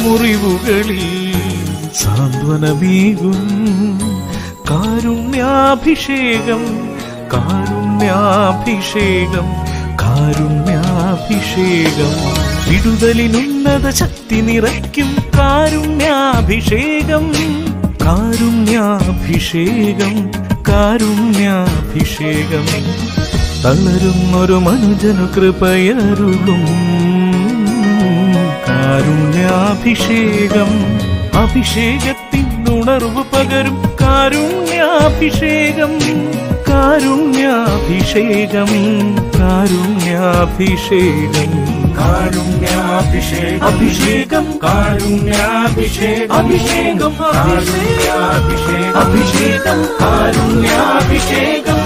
മുറിവുകളിൽ സാന്ത്വനമേകും കാരുണ്യാഭിഷേകം കാരുണ്യാഭിഷേകം കാരുണ്യാഭിഷേകം വിടുതലിനുന്നത ശക്തി നിറയ്ക്കും കാരുണ്യാഭിഷേകം കാരുണ്യാഭിഷേകം കാരുണ്യാഭിഷേകം തളരുന്നൊരു മനുജനു കൃപയരുളും കാരുണ്യാഭിഷേകം അഭിഷേകത്തിൻ ഉണർവ് പകരും കാരുണ്യാഭിഷേകം കാരുണ്യാഭിഷേകം കാരുണ്യാഭിഷേകം കാരുണ്യാഭിഷേകം അഭിഷേകം കാരുണ്യാഭിഷേകം അഭിഷേകം കാരുണ്യാഭിഷേകം അഭിഷേകം കാരുണ്യാഭിഷേകം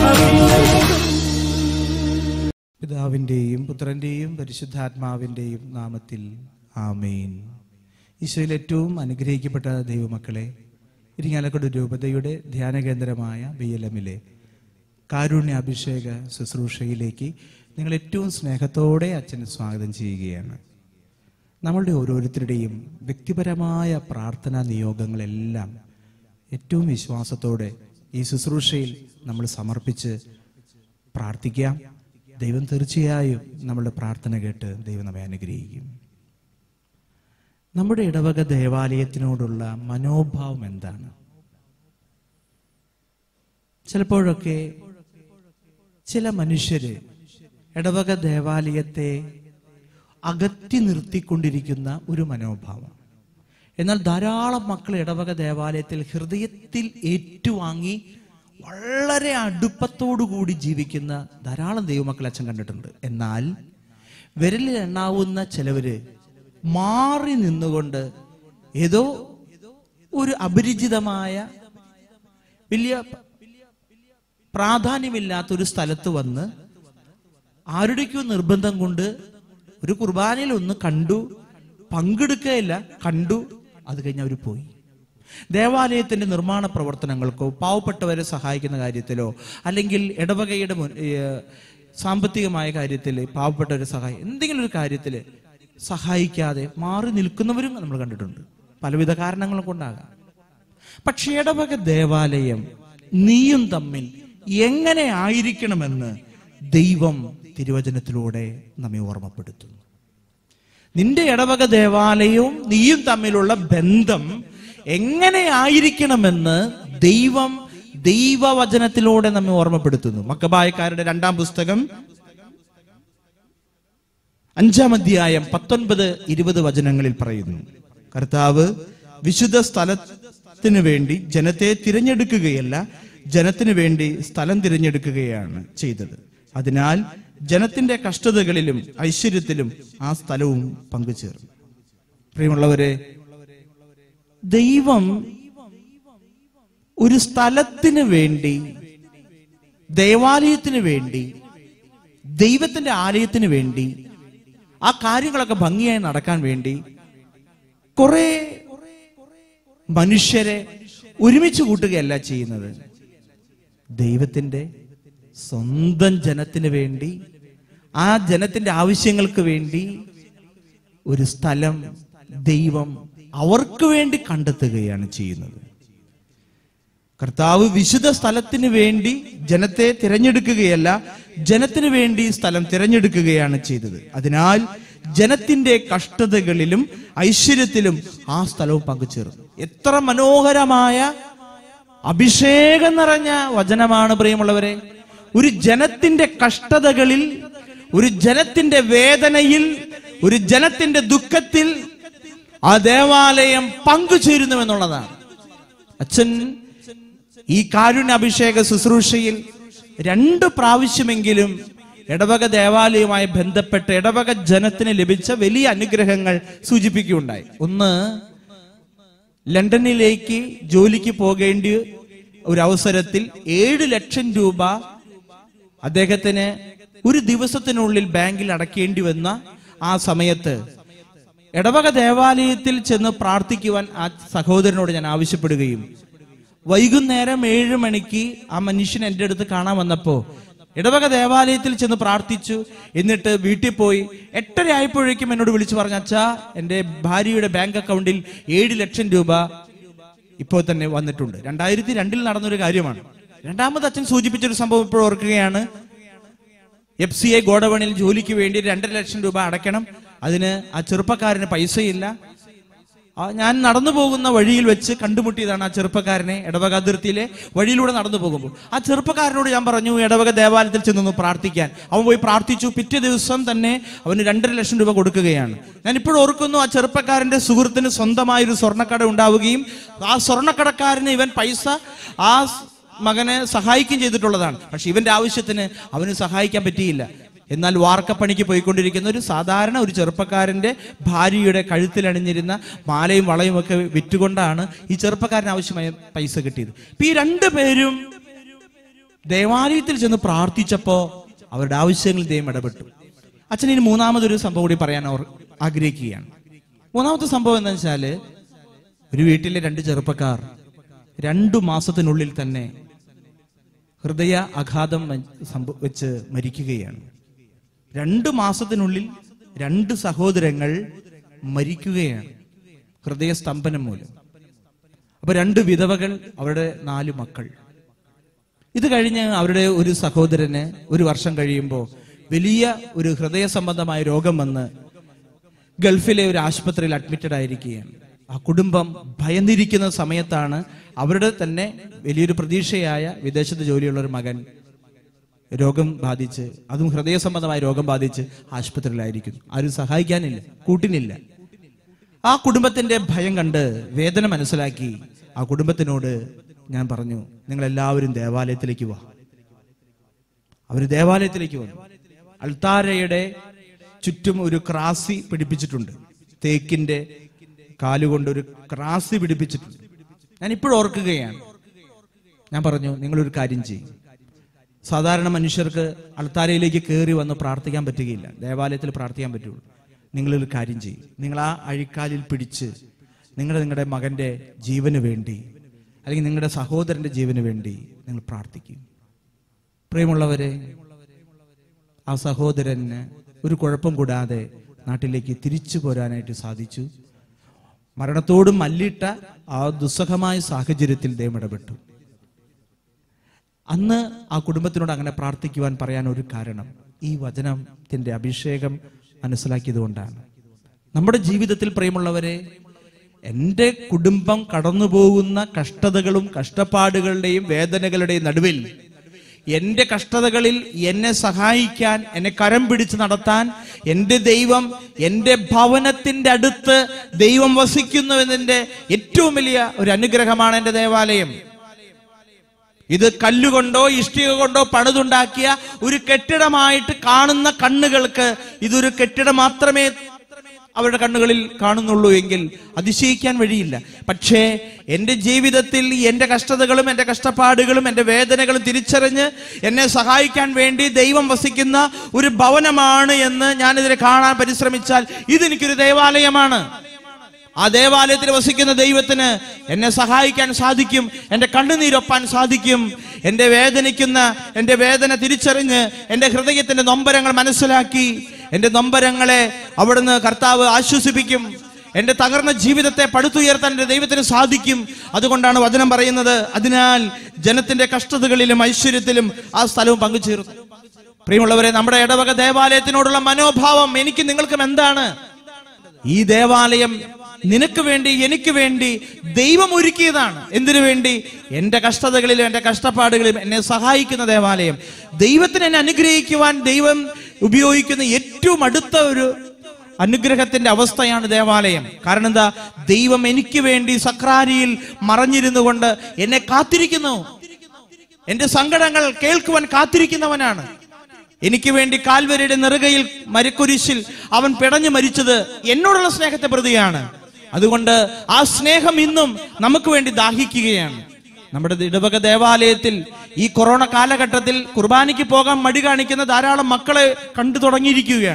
പിതാവിൻ്റെയും പുത്രൻ്റെയും പരിശുദ്ധാത്മാവിൻ്റെയും നാമത്തിൽ ആമേൻ ഈശോയിൽ ഏറ്റവും അനുഗ്രഹിക്കപ്പെട്ട ദൈവമക്കളെ ഇരിങ്ങാലക്കുട രൂപതയുടെ ധ്യാന കേന്ദ്രമായ ബി എൽ എമ്മിലെ കാരുണ്യാഭിഷേക ശുശ്രൂഷയിലേക്ക് നിങ്ങൾ ഏറ്റവും സ്നേഹത്തോടെ അച്ഛനെ സ്വാഗതം ചെയ്യുകയാണ് നമ്മളുടെ ഓരോരുത്തരുടെയും വ്യക്തിപരമായ പ്രാർത്ഥനാ നിയോഗങ്ങളെല്ലാം ഏറ്റവും വിശ്വാസത്തോടെ ഈ ശുശ്രൂഷയിൽ നമ്മൾ സമർപ്പിച്ച് പ്രാർത്ഥിക്കാം ദൈവം തീർച്ചയായും നമ്മളുടെ പ്രാർത്ഥന കേട്ട് ദൈവം നമ്മെ അനുഗ്രഹിക്കും നമ്മുടെ ഇടവക ദേവാലയത്തിനോടുള്ള മനോഭാവം എന്താണ് ചിലപ്പോഴൊക്കെ ചില മനുഷ്യര് ഇടവക ദേവാലയത്തെ അകറ്റി നിർത്തിക്കൊണ്ടിരിക്കുന്ന ഒരു മനോഭാവം എന്നാൽ ധാരാളം മക്കൾ ഇടവക ദേവാലയത്തിൽ ഹൃദയത്തിൽ ഏറ്റുവാങ്ങി വളരെ അടുപ്പത്തോടു കൂടി ജീവിക്കുന്ന ധാരാളം ദൈവമക്കൾ അച്ഛൻ കണ്ടിട്ടുണ്ട് എന്നാൽ വിരലിൽ എണ്ണാവുന്ന ചിലവര് മാറി നിന്നുകൊണ്ട് ഏതോ ഒരു അപരിചിതമായ വലിയ പ്രാധാന്യമില്ലാത്ത ഒരു സ്ഥലത്ത് വന്ന് ആരുടെക്കോ നിർബന്ധം കൊണ്ട് ഒരു കുർബാനയിൽ ഒന്ന് കണ്ടു പങ്കെടുക്കുകയില്ല കണ്ടു അത് കഴിഞ്ഞ് അവർ പോയി ദേവാലയത്തിന്റെ നിർമ്മാണ പ്രവർത്തനങ്ങൾക്കോ പാവപ്പെട്ടവരെ സഹായിക്കുന്ന കാര്യത്തിലോ അല്ലെങ്കിൽ ഇടവകയുടെ മുൻ ഏഹ് സാമ്പത്തികമായ കാര്യത്തിൽ പാവപ്പെട്ടവരെ സഹായം എന്തെങ്കിലും ഒരു കാര്യത്തിൽ സഹായിക്കാതെ മാറി നിൽക്കുന്നവരും നമ്മൾ കണ്ടിട്ടുണ്ട് പലവിധ കാരണങ്ങൾ കൊണ്ടാകാം പക്ഷേ ഇടവക ദേവാലയം നീയും തമ്മിൽ എങ്ങനെ ആയിരിക്കണമെന്ന് ദൈവം തിരുവചനത്തിലൂടെ നമ്മെ ഓർമ്മപ്പെടുത്തുന്നു നിന്റെ ഇടവക ദേവാലയവും നീയും തമ്മിലുള്ള ബന്ധം എങ്ങനെ ആയിരിക്കണമെന്ന് ദൈവം ദൈവവചനത്തിലൂടെ നമ്മെ ഓർമ്മപ്പെടുത്തുന്നു മക്കബായക്കാരുടെ രണ്ടാം പുസ്തകം അഞ്ചാം അധ്യായം പത്തൊൻപത് ഇരുപത് വചനങ്ങളിൽ പറയുന്നു കർത്താവ് വിശുദ്ധ സ്ഥലത്തിന് വേണ്ടി ജനത്തെ തിരഞ്ഞെടുക്കുകയല്ല ജനത്തിനു വേണ്ടി സ്ഥലം തിരഞ്ഞെടുക്കുകയാണ് ചെയ്തത് അതിനാൽ ജനത്തിന്റെ കഷ്ടതകളിലും ഐശ്വര്യത്തിലും ആ സ്ഥലവും പങ്കുചേർന്നു പ്രിയമുള്ളവരെ ദൈവം ഒരു സ്ഥലത്തിന് വേണ്ടി ദേവാലയത്തിന് വേണ്ടി ദൈവത്തിന്റെ ആലയത്തിന് വേണ്ടി ആ കാര്യങ്ങളൊക്കെ ഭംഗിയായി നടക്കാൻ വേണ്ടി കുറെ മനുഷ്യരെ ഒരുമിച്ച് കൂട്ടുകയല്ല ചെയ്യുന്നത് ദൈവത്തിന്റെ സ്വന്തം ജനത്തിന് വേണ്ടി ആ ജനത്തിന്റെ ആവശ്യങ്ങൾക്ക് വേണ്ടി ഒരു സ്ഥലം ദൈവം അവർക്ക് വേണ്ടി കണ്ടെത്തുകയാണ് ചെയ്യുന്നത് കർത്താവ് വിശുദ്ധ സ്ഥലത്തിന് വേണ്ടി ജനത്തെ തിരഞ്ഞെടുക്കുകയല്ല ജനത്തിന് വേണ്ടി സ്ഥലം തിരഞ്ഞെടുക്കുകയാണ് ചെയ്തത് അതിനാൽ ജനത്തിന്റെ കഷ്ടതകളിലും ഐശ്വര്യത്തിലും ആ സ്ഥലവും പങ്കുചേർന്നു എത്ര മനോഹരമായ അഭിഷേകം നിറഞ്ഞ വചനമാണ് പ്രിയമുള്ളവരെ ഒരു ജനത്തിന്റെ കഷ്ടതകളിൽ ഒരു ജനത്തിന്റെ വേദനയിൽ ഒരു ജനത്തിന്റെ ദുഃഖത്തിൽ ആ ദേവാലയം പങ്കുചേരുന്നു എന്നുള്ളതാണ് അച്ഛൻ ഈ കാരുണ്യ അഭിഷേക ശുശ്രൂഷയിൽ രണ്ട് പ്രാവശ്യമെങ്കിലും ഇടവക ദേവാലയവുമായി ബന്ധപ്പെട്ട് ഇടവക ജനത്തിന് ലഭിച്ച വലിയ അനുഗ്രഹങ്ങൾ സൂചിപ്പിക്കുകയുണ്ടായി ഒന്ന് ലണ്ടനിലേക്ക് ജോലിക്ക് പോകേണ്ടി ഒരു അവസരത്തിൽ ഏഴ് ലക്ഷം രൂപ അദ്ദേഹത്തിന് ഒരു ദിവസത്തിനുള്ളിൽ ബാങ്കിൽ അടയ്ക്കേണ്ടി വന്ന ആ സമയത്ത് ഇടവക ദേവാലയത്തിൽ ചെന്ന് പ്രാർത്ഥിക്കുവാൻ ആ സഹോദരനോട് ഞാൻ ആവശ്യപ്പെടുകയും വൈകുന്നേരം ഏഴ് മണിക്ക് ആ മനുഷ്യൻ എൻ്റെ അടുത്ത് കാണാൻ വന്നപ്പോ ഇടവക ദേവാലയത്തിൽ ചെന്ന് പ്രാർത്ഥിച്ചു എന്നിട്ട് വീട്ടിൽ പോയി എട്ടര ആയപ്പോഴേക്കും എന്നോട് വിളിച്ചു പറഞ്ഞു അച്ഛാ എൻ്റെ ഭാര്യയുടെ ബാങ്ക് അക്കൗണ്ടിൽ ഏഴ് ലക്ഷം രൂപ ഇപ്പോൾ തന്നെ വന്നിട്ടുണ്ട് രണ്ടായിരത്തി രണ്ടിൽ നടന്നൊരു കാര്യമാണ് രണ്ടാമത് അച്ഛൻ സൂചിപ്പിച്ചൊരു സംഭവം ഇപ്പോൾ ഓർക്കുകയാണ് എഫ് സി ഐ ഗോഡവണിൽ ജോലിക്ക് വേണ്ടി രണ്ടര ലക്ഷം രൂപ അടയ്ക്കണം അതിന് ആ ചെറുപ്പക്കാരന് പൈസയില്ല ആ ഞാൻ നടന്നു പോകുന്ന വഴിയിൽ വെച്ച് കണ്ടുമുട്ടിയതാണ് ആ ചെറുപ്പക്കാരനെ ഇടവക അതിർത്തിയിലെ വഴിയിലൂടെ നടന്നു പോകുമ്പോൾ ആ ചെറുപ്പക്കാരനോട് ഞാൻ പറഞ്ഞു ഇടവക ദേവാലയത്തിൽ ചെന്നൊന്ന് പ്രാർത്ഥിക്കാൻ അവൻ പോയി പ്രാർത്ഥിച്ചു പിറ്റേ ദിവസം തന്നെ അവന് രണ്ടര ലക്ഷം രൂപ കൊടുക്കുകയാണ് ഞാൻ ഇപ്പോഴും ഓർക്കുന്നു ആ ചെറുപ്പക്കാരന്റെ സുഹൃത്തിന് സ്വന്തമായ ഒരു സ്വർണ്ണക്കട ഉണ്ടാവുകയും ആ സ്വർണ്ണക്കടക്കാരന് ഇവൻ പൈസ ആ മകനെ സഹായിക്കുകയും ചെയ്തിട്ടുള്ളതാണ് പക്ഷെ ഇവന്റെ ആവശ്യത്തിന് അവന് സഹായിക്കാൻ പറ്റിയില്ല എന്നാൽ വാർക്കപ്പണിക്ക് പോയിക്കൊണ്ടിരിക്കുന്ന ഒരു സാധാരണ ഒരു ചെറുപ്പക്കാരന്റെ ഭാര്യയുടെ കഴുത്തിലണിഞ്ഞിരുന്ന മാലയും വളയും ഒക്കെ വിറ്റുകൊണ്ടാണ് ഈ ചെറുപ്പക്കാരന് ആവശ്യമായ പൈസ കിട്ടിയത് ഇപ്പൊ ഈ രണ്ടു പേരും ദേവാലയത്തിൽ ചെന്ന് പ്രാർത്ഥിച്ചപ്പോ അവരുടെ ആവശ്യങ്ങളിൽ ദൈവം ഇടപെട്ടു അച്ഛൻ ഇനി മൂന്നാമതൊരു സംഭവം കൂടി പറയാൻ അവർ ആഗ്രഹിക്കുകയാണ് മൂന്നാമത്തെ സംഭവം എന്താ വെച്ചാല് ഒരു വീട്ടിലെ രണ്ട് ചെറുപ്പക്കാർ രണ്ടു മാസത്തിനുള്ളിൽ തന്നെ ഹൃദയ ആഘാതം വ- സംഭ- വെച്ച് മരിക്കുകയാണ് രണ്ടു മാസത്തിനുള്ളിൽ രണ്ട് സഹോദരങ്ങൾ മരിക്കുകയാണ് ഹൃദയസ്തംഭനം മൂലം അപ്പൊ രണ്ട് വിധവകൾ അവരുടെ നാല് മക്കൾ ഇത് കഴിഞ്ഞ് അവരുടെ ഒരു സഹോദരന് ഒരു വർഷം കഴിയുമ്പോൾ വലിയ ഒരു ഹൃദയ സംബന്ധമായ രോഗം വന്ന് ഗൾഫിലെ ഒരു ആശുപത്രിയിൽ അഡ്മിറ്റഡ് ആയിരിക്കുകയാണ് ആ കുടുംബം ഭയന്നിരിക്കുന്ന സമയത്താണ് അവരുടെ തന്നെ വലിയൊരു പ്രതീക്ഷയായ വിദേശത്ത് ജോലിയുള്ള ഒരു മകൻ രോഗം ബാധിച്ച് അതും ഹൃദയ സംബന്ധമായ രോഗം ബാധിച്ച് ആശുപത്രിയിലായിരിക്കുന്നു ആരും സഹായിക്കാനില്ല കൂട്ടിനില്ല ആ കുടുംബത്തിന്റെ ഭയം കണ്ട് വേദന മനസ്സിലാക്കി ആ കുടുംബത്തിനോട് ഞാൻ പറഞ്ഞു നിങ്ങൾ എല്ലാവരും ദേവാലയത്തിലേക്ക് വാ അവര് ദേവാലയത്തിലേക്ക് വന്നു അൾത്താരയുടെ ചുറ്റും ഒരു ക്രാസി പിടിപ്പിച്ചിട്ടുണ്ട് തേക്കിന്റെ കാലുകൊണ്ട് ഒരു ക്രാസി പിടിപ്പിച്ചിട്ടുണ്ട് ഞാൻ ഇപ്പോഴും ഓർക്കുകയാണ് ഞാൻ പറഞ്ഞു നിങ്ങളൊരു കാര്യം ചെയ്യും സാധാരണ മനുഷ്യർക്ക് അൾത്താരയിലേക്ക് കയറി വന്ന് പ്രാർത്ഥിക്കാൻ പറ്റുകയില്ല ദേവാലയത്തിൽ പ്രാർത്ഥിക്കാൻ പറ്റുള്ളൂ നിങ്ങളൊരു കാര്യം ചെയ്യും നിങ്ങൾ ആ അഴിക്കാലിൽ പിടിച്ച് നിങ്ങൾ നിങ്ങളുടെ മകന്റെ ജീവന് വേണ്ടി അല്ലെങ്കിൽ നിങ്ങളുടെ സഹോദരന്റെ ജീവന് വേണ്ടി നിങ്ങൾ പ്രാർത്ഥിക്കും പ്രിയമുള്ളവരെ ആ സഹോദരന് ഒരു കുഴപ്പം കൂടാതെ നാട്ടിലേക്ക് തിരിച്ചു പോരാനായിട്ട് സാധിച്ചു മരണത്തോടും മല്ലിട്ട ആ ദുസ്സഹമായ സാഹചര്യത്തിൽ ദൈവം ഇടപെട്ടു അന്ന് ആ കുടുംബത്തിനോട് അങ്ങനെ പ്രാർത്ഥിക്കുവാൻ പറയാൻ ഒരു കാരണം ഈ വചനത്തിന്റെ അഭിഷേകം മനസ്സിലാക്കിയതുകൊണ്ടാണ് നമ്മുടെ ജീവിതത്തിൽ പ്രിയമുള്ളവരെ എൻ്റെ കുടുംബം കടന്നു പോകുന്ന കഷ്ടതകളും കഷ്ടപ്പാടുകളുടെയും വേദനകളുടെയും നടുവിൽ എൻ്റെ കഷ്ടതകളിൽ എന്നെ സഹായിക്കാൻ എന്നെ കരം പിടിച്ച് നടത്താൻ എൻ്റെ ദൈവം എൻ്റെ ഭവനത്തിൻ്റെ അടുത്ത് ദൈവം വസിക്കുന്നുവെന്നതിൻ്റെ ഏറ്റവും വലിയ ഒരു അനുഗ്രഹമാണ് എൻ്റെ ദേവാലയം ഇത് കല്ലുകൊണ്ടോ ഇഷ്ടിക കൊണ്ടോ പണിതുണ്ടാക്കിയ ഒരു കെട്ടിടമായിട്ട് കാണുന്ന കണ്ണുകൾക്ക് ഇതൊരു കെട്ടിടം മാത്രമേ അവരുടെ കണ്ണുകളിൽ കാണുന്നുള്ളൂ എങ്കിൽ അതിശയിക്കാൻ വഴിയില്ല പക്ഷേ എൻ്റെ ജീവിതത്തിൽ എൻ്റെ കഷ്ടതകളും എൻ്റെ കഷ്ടപ്പാടുകളും എൻ്റെ വേദനകളും തിരിച്ചറിഞ്ഞ് എന്നെ സഹായിക്കാൻ വേണ്ടി ദൈവം വസിക്കുന്ന ഒരു ഭവനമാണ് എന്ന് ഞാനിതിനെ കാണാൻ പരിശ്രമിച്ചാൽ ഇതെനിക്കൊരു ദേവാലയമാണ് ആ ദേവാലയത്തിൽ വസിക്കുന്ന ദൈവത്തിന് എന്നെ സഹായിക്കാൻ സാധിക്കും എൻ്റെ കണ്ണുനീരൊപ്പാൻ സാധിക്കും എൻ്റെ വേദനിക്കുന്ന എൻ്റെ വേദന തിരിച്ചറിഞ്ഞ് എൻ്റെ ഹൃദയത്തിന്റെ നൊമ്പരങ്ങൾ മനസ്സിലാക്കി എൻ്റെ നൊമ്പരങ്ങളെ അവിടുന്ന് കർത്താവ് ആശ്വസിപ്പിക്കും എൻ്റെ തകർന്ന ജീവിതത്തെ പടുത്തുയർത്താൻ എൻ്റെ ദൈവത്തിന് സാധിക്കും അതുകൊണ്ടാണ് വചനം പറയുന്നത് അതിനാൽ ജനത്തിന്റെ കഷ്ടതകളിലും ഐശ്വര്യത്തിലും ആ സ്ഥലവും പങ്കുചേർന്നു പ്രിയമുള്ളവരെ നമ്മുടെ ഇടവക ദേവാലയത്തിനോടുള്ള മനോഭാവം എനിക്ക് നിങ്ങൾക്കും എന്താണ് ഈ ദേവാലയം നിനക്ക് വേണ്ടി എനിക്ക് വേണ്ടി ദൈവം ഒരുക്കിയതാണ് എന്തിനു വേണ്ടി എൻ്റെ കഷ്ടതകളിലും എൻ്റെ കഷ്ടപ്പാടുകളിലും എന്നെ സഹായിക്കുന്ന ദേവാലയം ദൈവത്തിന് എന്നെ അനുഗ്രഹിക്കുവാൻ ദൈവം ഉപയോഗിക്കുന്ന ഏറ്റവും അടുത്ത ഒരു അനുഗ്രഹത്തിന്റെ അവസ്ഥയാണ് ദേവാലയം കാരണം എന്താ ദൈവം എനിക്ക് വേണ്ടി സക്രാരിയിൽ മറഞ്ഞിരുന്നു കൊണ്ട് എന്നെ കാത്തിരിക്കുന്നു എന്റെ സങ്കടങ്ങൾ കേൾക്കുവാൻ കാത്തിരിക്കുന്നവനാണ് എനിക്ക് വേണ്ടി കാൽവരിയുടെ നെറുകയിൽ മരക്കുരിശിൽ അവൻ പിടഞ്ഞു മരിച്ചത് എന്നോടുള്ള സ്നേഹത്തെ പ്രതിയാണ് അതുകൊണ്ട് ആ സ്നേഹം ഇന്നും നമുക്ക് വേണ്ടി ദാഹിക്കുകയാണ് നമ്മുടെ ഇടവക ദേവാലയത്തിൽ ഈ കൊറോണ കാലഘട്ടത്തിൽ കുർബാനയ്ക്ക് പോകാൻ മടി കാണിക്കുന്ന ധാരാളം മക്കളെ കണ്ടു തുടങ്ങിയിരിക്കുകയാണ്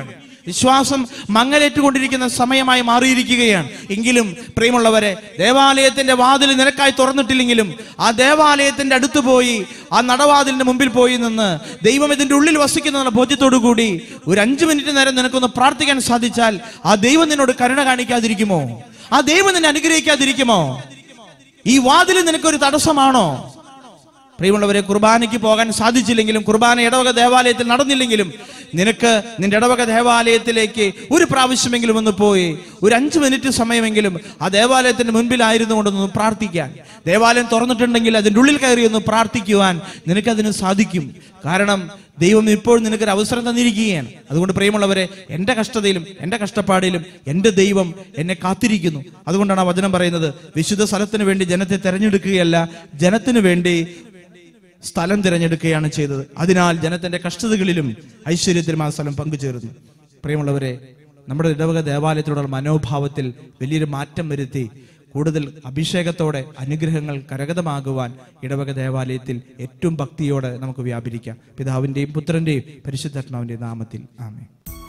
വിശ്വാസം മങ്ങലേറ്റുകൊണ്ടിരിക്കുന്ന സമയമായി മാറിയിരിക്കുകയാണ് എങ്കിലും പ്രിയമുള്ളവരെ ദേവാലയത്തിന്റെ വാതിൽ നിനക്കായി തുറന്നിട്ടില്ലെങ്കിലും ആ ദേവാലയത്തിന്റെ അടുത്ത് പോയി ആ നടവാതിലിന്റെ മുമ്പിൽ പോയി നിന്ന് ദൈവം ഇതിന്റെ ഉള്ളിൽ വസിക്കുന്ന ബോധ്യത്തോടു കൂടി ഒരു അഞ്ചു മിനിറ്റ് നേരം നിനക്കൊന്ന് പ്രാർത്ഥിക്കാൻ സാധിച്ചാൽ ആ ദൈവം നിന്നോട് കരുണ കാണിക്കാതിരിക്കുമോ ആ ദൈവം നിന്നെ അനുഗ്രഹിക്കാതിരിക്കുമോ ഈ വാതിൽ നിനക്കൊരു തടസ്സമാണോ പ്രിയമുള്ളവരെ കുർബാനയ്ക്ക് പോകാൻ സാധിച്ചില്ലെങ്കിലും കുർബാന ഇടവക ദേവാലയത്തിൽ നടന്നില്ലെങ്കിലും നിനക്ക് നിന്റെ ഇടവക ദേവാലയത്തിലേക്ക് ഒരു പ്രാവശ്യമെങ്കിലും ഒന്ന് പോയി ഒരു അഞ്ച് മിനിറ്റ് സമയമെങ്കിലും ആ ദേവാലയത്തിന്റെ മുൻപിലായിരുന്നു കൊണ്ടൊന്ന് പ്രാർത്ഥിക്കാൻ ദേവാലയം തുറന്നിട്ടുണ്ടെങ്കിൽ അതിൻ്റെ ഉള്ളിൽ കയറി ഒന്ന് പ്രാർത്ഥിക്കുവാൻ നിനക്കതിന് സാധിക്കും കാരണം ദൈവം ഇപ്പോൾ നിനക്കൊരു അവസരം തന്നിരിക്കുകയാണ് അതുകൊണ്ട് പ്രിയമുള്ളവരെ എൻ്റെ കഷ്ടതയിലും എൻ്റെ കഷ്ടപ്പാടിലും എൻ്റെ ദൈവം എന്നെ കാത്തിരിക്കുന്നു അതുകൊണ്ടാണ് ആ വചനം പറയുന്നത് വിശുദ്ധ സ്ഥലത്തിന് വേണ്ടി ജനത്തെ തെരഞ്ഞെടുക്കുകയല്ല ജനത്തിന് വേണ്ടി സ്ഥലം തിരഞ്ഞെടുക്കുകയാണ് ചെയ്തത് അതിനാൽ ജനത്തിന്റെ കഷ്ടതകളിലും ഐശ്വര്യത്തിലും ആ സ്ഥലം പങ്കുചേരുന്നു പ്രിയമുള്ളവരെ നമ്മുടെ ഇടവക ദേവാലയത്തിലുള്ള മനോഭാവത്തിൽ വലിയൊരു മാറ്റം വരുത്തി കൂടുതൽ അഭിഷേകത്തോടെ അനുഗ്രഹങ്ങൾ കരഗതമാകുവാൻ ഇടവക ദേവാലയത്തിൽ ഏറ്റവും ഭക്തിയോടെ നമുക്ക് വ്യാപരിക്കാം പിതാവിന്റെയും പുത്രന്റെയും പരിശുദ്ധാത്മാവിന്റെയും നാമത്തിൽ ആമേ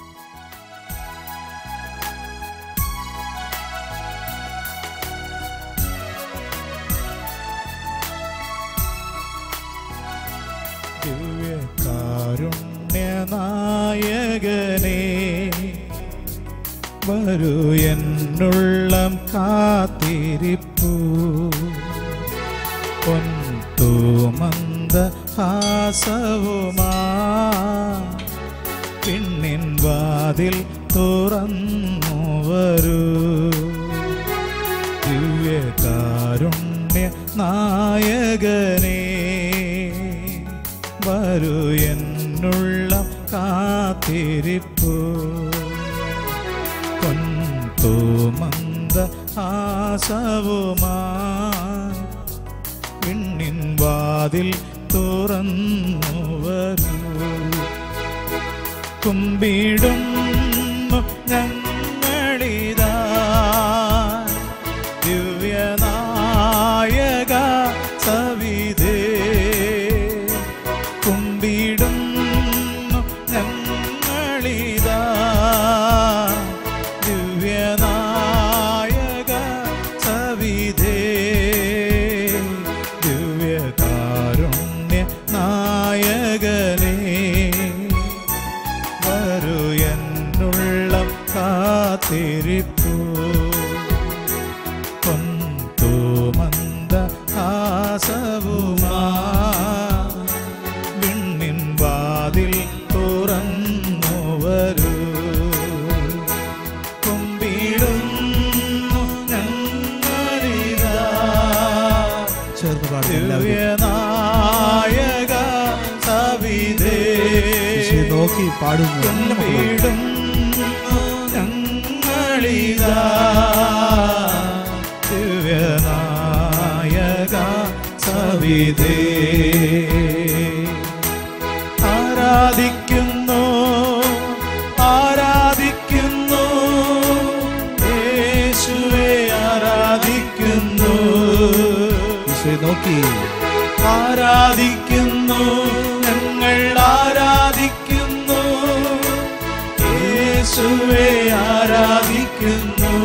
ദിവ്യകാരുണ്യനായകനേ വരൂ എന്നുള്ളം കാത്തിരിപ്പൂ പൊന്തൂമന്ത ഹാസവുമാ പിന്നിൻ വാതിൽ തുറന്നു വരൂ ദിവ്യകാരുണ്യ നായകനേ വരൂ എന്നുള്ള കാത്തിരിപ്പു കൊന്തോമന്ത ആസവുമാ വിണ്ണിൻ വാതിൽ തുറന്നു വരൂ കുമ്പിടുന്നു ഞങ്ങളിതാ ദിവ്യനായക സവിധേ കുമ്പിടുന്നു ഞങ്ങളിതാ ദിവ്യനായക സവിധേ ദിവ്യകാരുണ്യ നായകനേ വരൂ എന്നുള്ള കാത്തിരിപ്പൂ പൊന്തോമന്ത ആസവുമാ വിണ്ണിൻ വാതിൽ തുറന്നു വരൂ കുമ്പിടുന്നു ഞങ്ങളിതാ ചേർന്ന് പാടും എല്ലാവരും ദിവ്യനായക സവിധേ ഈശോയെ നോക്കി പാടുന്നു എല്ലാ മക്കളും. വീടും ഞങ്ങളിതാ ദിവ്യനായക സവിധേ ആരാധിക്കുന്നു ആരാധിക്കുന്നു യേശുവെ ആരാധിക്കുന്നു ഈശോയെ നോക്കി ആരാധിക്കുന്നു ഞങ്ങൾ ആരാധിക്കുന്നു യേശുവെ ആരാധിക്കുന്നു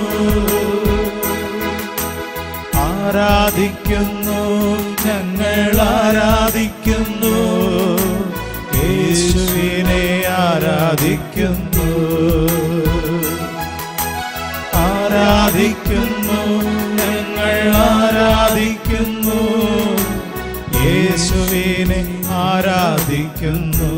ആരാധിക്കുന്നു ഞങ്ങൾ ആരാധിക്കുന്നു യേശുവിനെ ആരാധിക്കുന്നു ആരാധിക്കുന്നു ഞങ്ങൾ ആരാധിക്കുന്നു യേശുവിനെ ആരാധിക്കുന്നു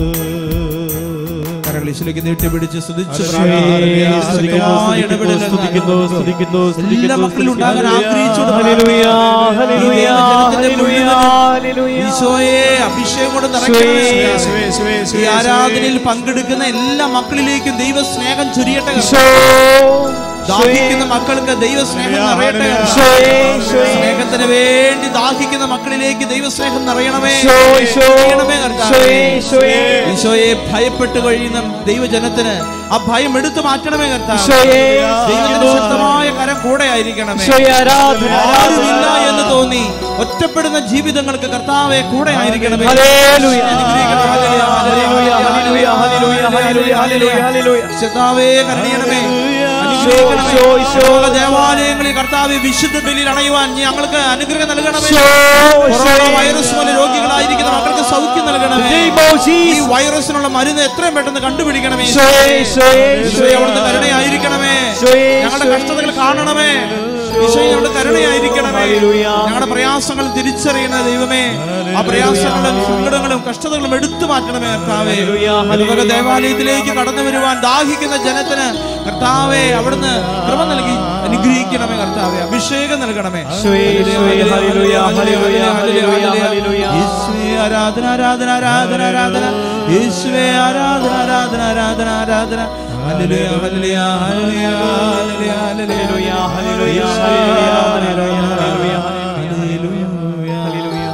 കരങ്ങൾ ഈശോയിലേക്ക് നീട്ടി പിടിച്ച് സ്തുതിച്ച് ഹല്ലേലൂയ, പ്രാർത്ഥിക്കുക. സ്തുതിക്കുന്നു, എല്ലാ സ്തുതിക്കുന്നു, എല്ലാ മക്കളിലും ഉണ്ടാകാൻ ഹല്ലേലൂയ, ആഗ്രഹിച്ചുകൊണ്ട് ഹല്ലേലൂയ, പ്രാർത്ഥിക്കുക. ഹല്ലേലൂയ, ഈ ദൈവജനത്തിന്റെ ഹല്ലേലൂയ, മുഴുവനും ഹല്ലേലൂയ. ഈശോയെ അഭിഷേകം കൊണ്ട് നിറയ്ക്കണമേ. യേശുവേ, യേശുവേ, യേശുവേ, ഈ ആരാധനയിൽ പങ്കെടുക്കുന്ന എല്ലാ മക്കളിലേക്കും ദൈവ സ്നേഹം ചൊരിയട്ടെ ഈശോ ദാഹിക്കുന്ന മക്കൾക്ക് ദൈവസ്നേഹം നിറയട്ടെ ഈശോയെ, ഈശോയെ. സ്നേഹത്തിന് വേണ്ടി ദാഹിക്കുന്ന മക്കളിലേക്ക് ദൈവസ്നേഹം നിറയണമേ ഈശോ, ഈശോ. നിറയണമേ കർത്താവേ. ഈശോയെ, ഈശോയെ. ഈശോയെ ഭയപ്പെട്ട് കഴിയുന്ന ദൈവജനത്തിന് ആ ഭയം എടുത്തു മാറ്റണമേ കർത്താവ് ഈശോയെ, ദൈവത്തിന്റെ ശക്തമായ കരം കൂടെ ആയിരിക്കണമേ ഈശോയെ ആരാധന ആരുമില്ല എന്ന് തോന്നി ഒറ്റപ്പെടുന്ന ജീവിതങ്ങൾക്ക് കർത്താവെ കൂടെ ആയിരിക്കണമേ ഹല്ലേലൂയ. അനുഗ്രഹിക്കണമേ. ഹല്ലേലൂയ, ഹല്ലേലൂയ, ഹല്ലേലൂയ, ഹല്ലേലൂയ, ഹല്ലേലൂയ, ഹല്ലേലൂയ, ഹല്ലേലൂയ. കർത്താവേ കരുണയണമേ ഈശോ, ഈശോ, ഈശോ. ലോക ദേവാലയങ്ങളിൽ കർത്താവ് വിശുദ്ധ ബലിയിൽ അണയുവാൻ നീ ഞങ്ങൾക്ക് അനുഗ്രഹം നൽകണമേ ഈശോ, കൊറോണ ഈശോ. വൈറസ് പോലെ രോഗികളായിരിക്കുന്ന മക്കൾക്ക് സൗഖ്യം നൽകണമേ Name of ഈ Jesus. വൈറസിനുള്ള മരുന്ന് എത്രയും പെട്ടെന്ന് കണ്ടുപിടിക്കണമേ ഈശോയെ, ഈശോയെ, ഈശോയെ അവിടുന്ന് കരുണയായിരിക്കണമേ ഈശോയെ, ഞങ്ങളുടെ ഈശോയെ. കഷ്ടതകൾ കാണണമേ ഈശോയെ അവിടെ കരുണയായിരിക്കണമേ ഹല്ലേലൂയ. ഞങ്ങളുടെ പ്രയാസങ്ങൾ തിരിച്ചറിയണ ദൈവമേ ആ പ്രയാസങ്ങളും സങ്കടങ്ങളും കഷ്ടതകളും എടുത്തു മാറ്റണമേ കർത്താവേ ഹല്ലേലൂയ, അതുപോലെ ഹല്ലേലൂയ. ദേവാലയത്തിലേക്ക് കടന്നു വരുവാൻ ദാഹിക്കുന്ന ജനത്തിന് കർത്താവെ അവിടുന്ന് കൃപ നൽകി അനുഗ്രഹിക്കണമേ കർത്താവെ അഭിഷേകം നൽകണമേ ഈശോയെ, ഈശോയെ, ഹല്ലേലൂയ, ഹല്ലേലൂയ, ഹല്ലേലൂയ, ഹല്ലേലൂയ. യേശുവേ ആരാധന ആരാധന ആരാധന ആരാധന യേശുവേ ആരാധന ആരാധന ആരാധന ആരാധന ഹല്ലേലൂയ ഹല്ലേലൂയ ഹല്ലേലൂയ ഹല്ലേലൂയ ഹല്ലേലൂയ, ഹല്ലേലൂയ, ഹല്ലേലൂയ, ഹല്ലേലൂയ, ഹല്ലേലൂയ.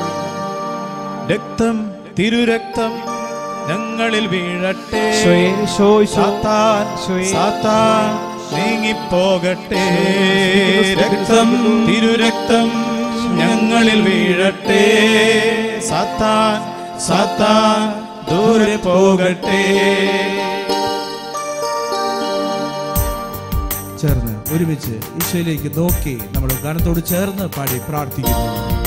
രക്തം തിരുരക്തം ഞങ്ങളിൽ വീഴട്ടെ ഈശോയെ, ഈശോ, ഈശോ. സാത്താൻ ഈശോയെ. സാത്താൻ നീങ്ങിപ്പോകട്ടെ രക്തം തിരുരക്തം ഞങ്ങളിൽ വീഴട്ടെ സാത്താൻ സാത്താൻ ദൂരെ പോകട്ടെ ചേർന്ന് ഒരുമിച്ച് ഈശോയിലേക്ക് നോക്കി നമ്മൾ ഗാനത്തോട് ചേർന്ന് പാടി പ്രാർത്ഥിക്കുന്നു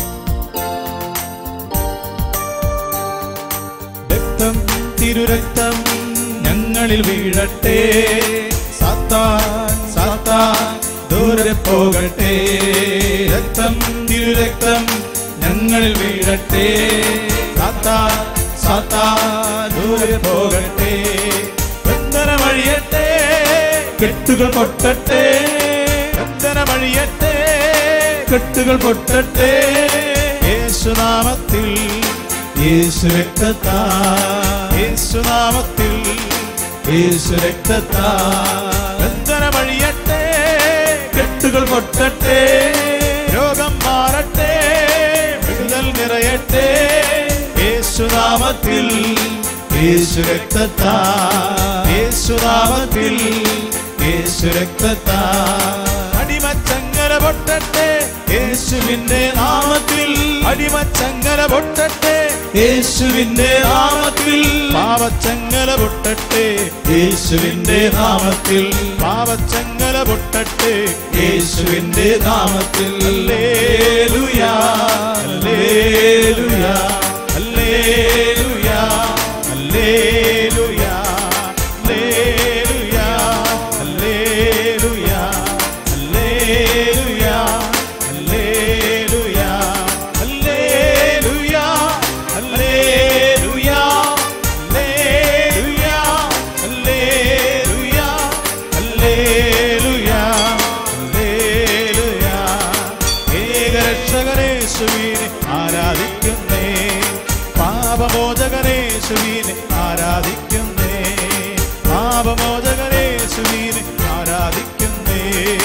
രക്തം തിരുരക്തം ഞങ്ങളിൽ വീഴട്ടെ സാത്താൻ സാത്താൻ ദൂരെ പോകട്ടെ രക്തം തിരുരക്തം ഞങ്ങളിൽ വീഴട്ടെ സാത്താൻ സാത്താൻ ദൂരെ പോകട്ടെ ബന്ധനമഴിയട്ടെ കെട്ടുകൾ പൊട്ടട്ടെ ബന്ധനമഴിയട്ടെ കെട്ടുകൾ പൊട്ടട്ടെ യേശുനാമത്തിൽ യേശു രക്തത്താ യേശുനാമത്തിൽ യേശു രക്തത്താ ബന്ധനമഴിയട്ടെ കെട്ടുകൾ പൊട്ടട്ടെ രോഗം മാറട്ടെ വിടുതൽ നിറയട്ടെ യേശുനാമത്തിൽ യേശു രക്തത്താ യേശുനാമത്തിൽ യേശു രക്തത്താ അടിമച്ചങ്ങല പൊട്ടട്ടെ യേശുവിന്റെ നാമത്തിൽ അടിമച്ചങ്ങല പൊട്ടട്ടെ യേശുവിന്റെ നാമത്തിൽ പാവച്ചങ്ങല പൊട്ടട്ടെ യേശുവിന്റെ നാമത്തിൽ പാവച്ചങ്ങല പൊട്ടട്ടെ യേശുവിന്റെ നാമത്തിൽ ഹല്ലേലൂയാ ഹല്ലേലൂയാ ഹല്ലേലൂയാ ഹല്ലേലൂയാ ഹല്ലേലൂയാ ഹല്ലേലൂയാ ഹല്ലേലൂയാ ഹല്ലേലൂയാ ഹല്ലേലൂയാ ഹല്ലേലൂയാ ഹല്ലേലൂയാ ഹല്ലേലൂയാ ഹല്ലേലൂയാ ഹല്ലേലൂയാ ഏകരക്ഷകനേശുവിനെ ആരാധിക്കുന്നേ പാപമോചകനേശുവിനെ ആരാധിക്കുന്നേ പാപമോചകനേശുവിനെ ആരാധിക്കുന്നേ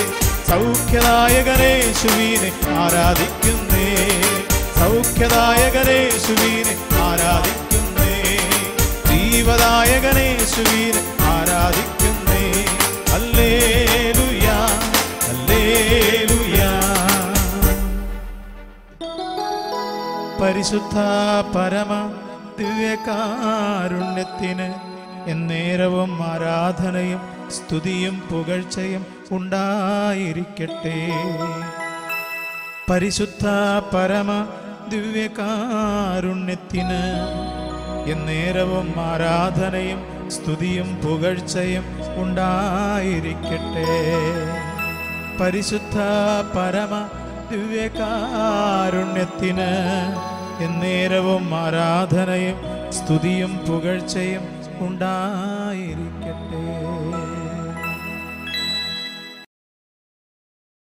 സൗഖ്യദായകനേശുവിനെ ആരാധിക്കുന്നേ സൗഖ്യദായകനേശുവിനെ ആരാധിക്കുന്നേ ജീവദായകനേശുവിനെ ആരാധിക്കുന്നേ ഹല്ലേലൂയാ ഹല്ലേലൂയാ പരിശുദ്ധ പരമ ദിവ്യകാരുണ്യത്തിന് എന്നേരവും ആരാധനയും സ്തുതിയും പുകഴ്ചയും ഉണ്ടായിരിക്കട്ടെ പരിശുദ്ധ പരമ ദിവ്യകാരുണ്യത്തിന് എന്നേരവും ആരാധനയും സ്തുതിയും പുകഴ്ചയും ഉണ്ടായിരിക്കട്ടെ പരിശുദ്ധ പരമ ദിവ്യകാരുണ്യത്തിന് എന്നേരവും ആരാധനയും സ്തുതിയും പുകഴ്ചയും ഉണ്ടായിരിക്കട്ടെ